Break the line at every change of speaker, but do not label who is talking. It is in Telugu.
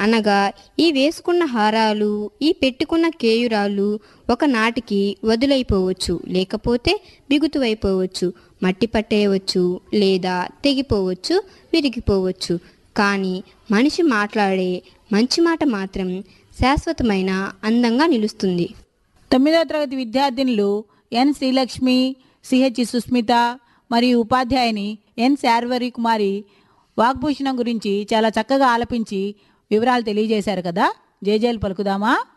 అనగా ఈ వేసుకున్న హారాలు ఈ పెట్టుకున్న కేయురాలు ఒకనాటికి వదులైపోవచ్చు లేకపోతే బిగుతువైపోవచ్చు మట్టి పట్టేయవచ్చు లేదా తెగిపోవచ్చు విరిగిపోవచ్చు కానీ మనిషి మాట్లాడే మంచి మాట మాత్రం శాశ్వతమైన అందంగా నిలుస్తుంది
తొమ్మిదవ తరగతి విద్యార్థినులు ఎన్ శ్రీలక్ష్మి సిహెచ్ సుస్మిత మరియు ఉపాధ్యాయుని ఎన్ శార్వరి కుమారి వాగ్భూషణం గురించి చాలా చక్కగా ఆలపించి వివరాలు తెలియజేశారు కదా జేజేలు పలుకుదామా